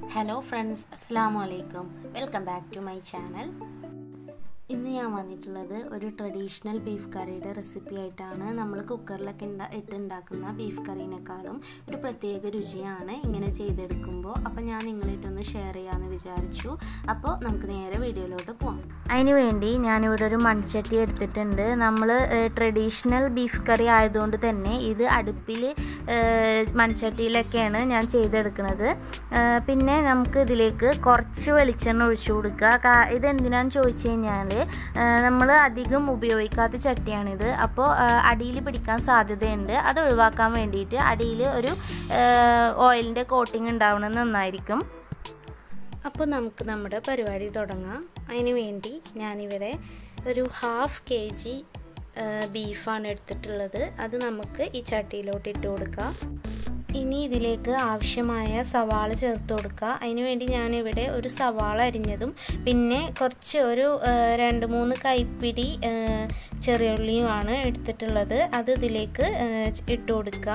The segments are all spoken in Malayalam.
ഹലോ ഫ്രണ്ട്സ് അസ്സാം വലൈക്കും welcome back to my channel ഇന്ന് ഞാൻ വന്നിട്ടുള്ളത് ഒരു ട്രഡീഷണൽ ബീഫ് കറിയുടെ റെസിപ്പി ആയിട്ടാണ് നമ്മൾ കുക്കറിലൊക്കെ ഉണ്ടാ ഇട്ടുണ്ടാക്കുന്ന ബീഫ് കറീനേക്കാളും ഒരു പ്രത്യേക രുചിയാണ് ഇങ്ങനെ ചെയ്തെടുക്കുമ്പോൾ അപ്പോൾ ഞാൻ നിങ്ങളായിട്ടൊന്ന് ഷെയർ ചെയ്യാമെന്ന് വിചാരിച്ചു അപ്പോൾ നമുക്ക് നേരെ വീഡിയോയിലോട്ട് പോവാം അതിന് വേണ്ടി ഞാനിവിടെ ഒരു മൺചട്ടി എടുത്തിട്ടുണ്ട് നമ്മൾ ട്രഡീഷണൽ ബീഫ് കറി ആയതുകൊണ്ട് തന്നെ ഇത് അടുപ്പിൽ മൺചട്ടിയിലൊക്കെയാണ് ഞാൻ ചെയ്തെടുക്കുന്നത് പിന്നെ നമുക്ക് ഇതിലേക്ക് കുറച്ച് വെളിച്ചെണ്ണ ഒഴിച്ചു കൊടുക്കുക ഇതെന്തിനാന്ന് ചോദിച്ചു കഴിഞ്ഞാൽ നമ്മൾ അധികം ഉപയോഗിക്കാത്ത ചട്ടിയാണിത് അപ്പോൾ അടിയിൽ പിടിക്കാൻ സാധ്യതയുണ്ട് അത് ഒഴിവാക്കാൻ വേണ്ടിയിട്ട് അടിയിൽ ഒരു ഓയിലിൻ്റെ കോട്ടിങ് ഉണ്ടാവണം നന്നായിരിക്കും അപ്പോൾ നമുക്ക് നമ്മുടെ പരിപാടി തുടങ്ങാം അതിന് വേണ്ടി ഞാനിവിടെ ഒരു ഹാഫ് കെ ജി ബീഫാണ് എടുത്തിട്ടുള്ളത് അത് നമുക്ക് ഈ ചട്ടിയിലോട്ട് ഇട്ട് കൊടുക്കാം ഇനി ഇതിലേക്ക് ആവശ്യമായ സവാള ചേർത്ത് കൊടുക്കുക അതിന് വേണ്ടി ഞാനിവിടെ ഒരു സവാള അരിഞ്ഞതും പിന്നെ കുറച്ച് ഒരു രണ്ട് മൂന്ന് കൈപ്പിടി ചെറിയുള്ളിയുമാണ് എടുത്തിട്ടുള്ളത് അത് ഇതിലേക്ക് ഇട്ട് കൊടുക്കുക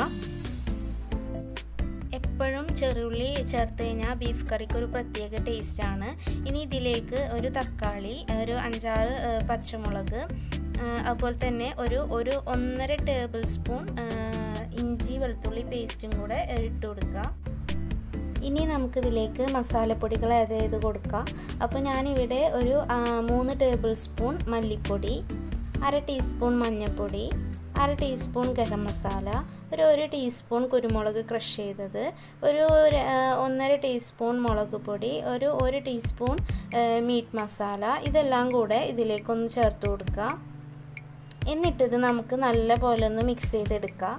എപ്പോഴും ചെറുള്ളി ചേർത്ത് കഴിഞ്ഞാൽ ബീഫ് കറിക്ക് ഒരു പ്രത്യേക ടേസ്റ്റാണ് ഇനി ഇതിലേക്ക് ഒരു തക്കാളി ഒരു അഞ്ചാറ് പച്ചമുളക് അതുപോലെ തന്നെ ഒരു ഒരു ഒന്നര ടേബിൾ സ്പൂൺ ഇഞ്ചി വെളുത്തുള്ളി പേസ്റ്റും കൂടെ ഇട്ട് കൊടുക്കുക ഇനി നമുക്കിതിലേക്ക് മസാലപ്പൊടികൾ ആഡ് ചെയ്ത് കൊടുക്കാം അപ്പോൾ ഞാനിവിടെ ഒരു മൂന്ന് ടേബിൾ സ്പൂൺ മല്ലിപ്പൊടി അര ടീസ്പൂൺ മഞ്ഞൾപ്പൊടി അര ടീസ്പൂൺ ഗരം മസാല ഒരു ഒരു ടീസ്പൂൺ കുരുമുളക് ക്രഷ് ചെയ്തത് ഒരു ഒന്നര ടീസ്പൂൺ മുളക് പൊടി ഒരു ഒരു ടീസ്പൂൺ മീറ്റ് മസാല ഇതെല്ലാം കൂടെ ഇതിലേക്കൊന്ന് ചേർത്ത് കൊടുക്കുക എന്നിട്ടിത് നമുക്ക് നല്ല പോലെ ഒന്ന് മിക്സ് ചെയ്തെടുക്കാം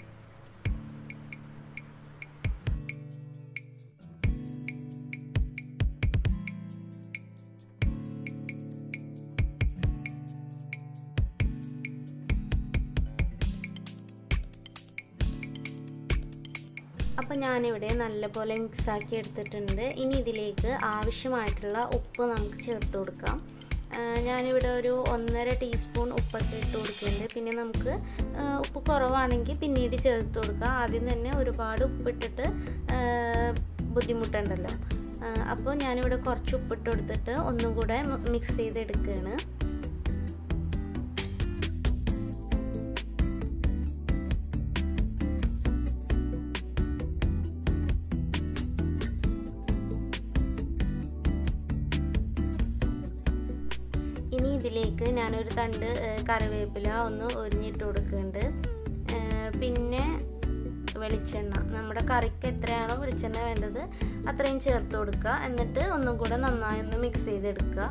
അപ്പോൾ ഞാനിവിടെ നല്ലപോലെ മിക്സാക്കി എടുത്തിട്ടുണ്ട് ഇനി ഇതിലേക്ക് ആവശ്യമായിട്ടുള്ള ഉപ്പ് നമുക്ക് ചേർത്ത് കൊടുക്കാം ഞാനിവിടെ ഒരു ഒന്നര ടീസ്പൂൺ ഉപ്പൊക്കെ ഇട്ട് കൊടുക്കുന്നുണ്ട് പിന്നെ നമുക്ക് ഉപ്പ് കുറവാണെങ്കിൽ പിന്നീട് ചേർത്ത് കൊടുക്കുക ആദ്യം തന്നെ ഒരുപാട് ഉപ്പിട്ടിട്ട് ബുദ്ധിമുട്ടുണ്ടല്ലോ അപ്പോൾ ഞാനിവിടെ കുറച്ച് ഉപ്പിട്ട് കൊടുത്തിട്ട് ഒന്നും കൂടെ മിക്സ് ചെയ്തെടുക്കുകയാണ് ഇനി ഇതിലേക്ക് ഞാനൊരു തണ്ട് കറിവേപ്പില ഒന്ന് ഒരിഞ്ഞിട്ട് കൊടുക്കുന്നുണ്ട് പിന്നെ വെളിച്ചെണ്ണ നമ്മുടെ കറിക്ക് എത്രയാണോ വെളിച്ചെണ്ണ വേണ്ടത് അത്രയും ചേർത്ത് കൊടുക്കുക എന്നിട്ട് ഒന്നും കൂടെ നന്നായി ഒന്ന് മിക്സ് ചെയ്തെടുക്കുക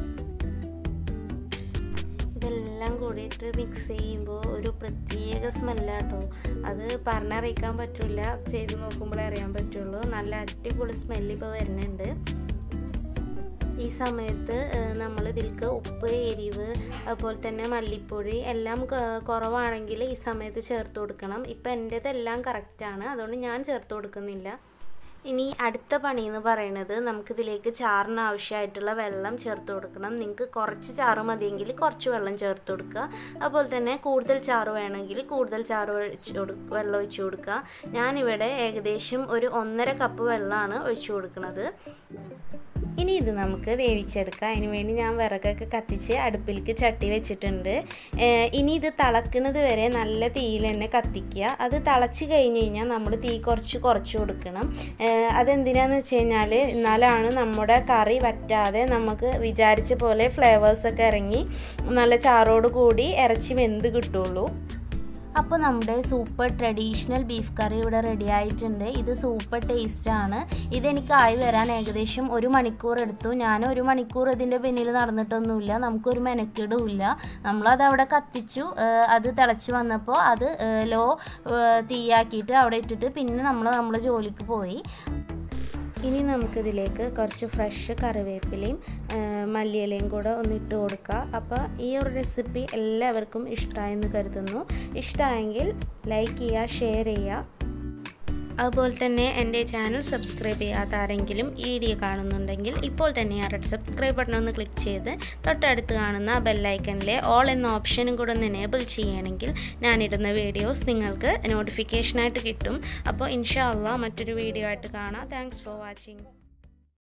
ഇതെല്ലാം കൂടിയിട്ട് മിക്സ് ചെയ്യുമ്പോൾ ഒരു പ്രത്യേക സ്മെല്ലാട്ടോ അത് പറഞ്ഞറിയിക്കാൻ പറ്റില്ല ചെയ്ത് നോക്കുമ്പോഴേ അറിയാൻ പറ്റുള്ളൂ നല്ല അടിപൊളി സ്മെല്ല് ഇപ്പോൾ വരുന്നുണ്ട് ഈ സമയത്ത് നമ്മൾ ഇതിലേക്ക് ഉപ്പ് എരിവ് അതുപോലെ തന്നെ മല്ലിപ്പൊടി എല്ലാം കുറവാണെങ്കിൽ ഈ സമയത്ത് ചേർത്ത് കൊടുക്കണം ഇപ്പം എൻ്റേതെല്ലാം കറക്റ്റാണ് അതുകൊണ്ട് ഞാൻ ചേർത്ത് കൊടുക്കുന്നില്ല ഇനി അടുത്ത പണി എന്ന് പറയുന്നത് നമുക്കിതിലേക്ക് ചാറിന് ആവശ്യമായിട്ടുള്ള വെള്ളം ചേർത്ത് കൊടുക്കണം നിങ്ങൾക്ക് കുറച്ച് ചാറ് മതിയെങ്കിൽ കുറച്ച് വെള്ളം ചേർത്ത് കൊടുക്കുക അതുപോലെ തന്നെ കൂടുതൽ ചാറ് വേണമെങ്കിൽ കൂടുതൽ ചാറ് ഒഴിച്ച് കൊടു വെള്ളം ഒഴിച്ചു കൊടുക്കുക ഞാനിവിടെ ഏകദേശം ഒരു ഒന്നര കപ്പ് വെള്ളമാണ് ഒഴിച്ചു കൊടുക്കുന്നത് ഇനി ഇത് നമുക്ക് വേവിച്ചെടുക്കാം അതിന് വേണ്ടി ഞാൻ വിറകൊക്കെ കത്തിച്ച് അടുപ്പിലേക്ക് ചട്ടി വെച്ചിട്ടുണ്ട് ഇനി ഇത് തിളക്കുന്നത് വരെ നല്ല തീയിൽ തന്നെ കത്തിക്കുക അത് തിളച്ച് കഴിഞ്ഞ് കഴിഞ്ഞാൽ നമ്മൾ തീ കുറച്ച് കുറച്ച് കൊടുക്കണം അതെന്തിനാന്ന് വെച്ച് കഴിഞ്ഞാൽ എന്നാലാണ് നമ്മുടെ കറി വറ്റാതെ നമുക്ക് വിചാരിച്ച പോലെ ഫ്ലേവേഴ്സൊക്കെ ഇറങ്ങി നല്ല ചാറോട് കൂടി ഇറച്ചി വെന്ത് കിട്ടുള്ളൂ അപ്പോൾ നമ്മുടെ സൂപ്പർ ട്രഡീഷണൽ ബീഫ് കറി ഇവിടെ റെഡി ആയിട്ടുണ്ട് ഇത് സൂപ്പർ ടേസ്റ്റാണ് ഇതെനിക്കായി വരാൻ ഏകദേശം ഒരു മണിക്കൂർ എടുത്തു ഞാൻ ഒരു മണിക്കൂർ ഇതിൻ്റെ പിന്നിൽ നടന്നിട്ടൊന്നുമില്ല നമുക്കൊരു മെനക്കെടുമില്ല നമ്മളത് അവിടെ കത്തിച്ചു അത് തിളച്ച് വന്നപ്പോൾ അത് ലോ തീയാക്കിയിട്ട് അവിടെ ഇട്ടിട്ട് പിന്നെ നമ്മൾ നമ്മൾ ജോലിക്ക് പോയി ഇനി നമുക്കിതിലേക്ക് കുറച്ച് ഫ്രഷ് കറിവേപ്പിലയും മല്ലിയിലയും കൂടെ ഒന്ന് ഇട്ട് കൊടുക്കുക അപ്പോൾ ഈ ഒരു റെസിപ്പി എല്ലാവർക്കും ഇഷ്ടമായെന്ന് കരുതുന്നു ഇഷ്ടമായെങ്കിൽ ലൈക്ക് ചെയ്യുക ഷെയർ ചെയ്യുക അതുപോലെ തന്നെ എൻ്റെ ചാനൽ സബ്സ്ക്രൈബ് ചെയ്യാത്ത ആരെങ്കിലും ഈ വീഡിയോ കാണുന്നുണ്ടെങ്കിൽ ഇപ്പോൾ തന്നെ ആ റെഡ് സബ്സ്ക്രൈബ് ബട്ടൺ ഒന്ന് ക്ലിക്ക് ചെയ്ത് തൊട്ടടുത്ത് കാണുന്ന ബെല്ലൈക്കനിലെ ഓൾ എന്ന ഓപ്ഷനും കൂടെ ഒന്ന് എനേബിൾ ചെയ്യുകയാണെങ്കിൽ ഞാനിടുന്ന വീഡിയോസ് നിങ്ങൾക്ക് നോട്ടിഫിക്കേഷനായിട്ട് കിട്ടും അപ്പോൾ ഇൻഷാ അള്ളാ മറ്റൊരു വീഡിയോ ആയിട്ട് കാണാം താങ്ക്സ് ഫോർ വാച്ചിങ്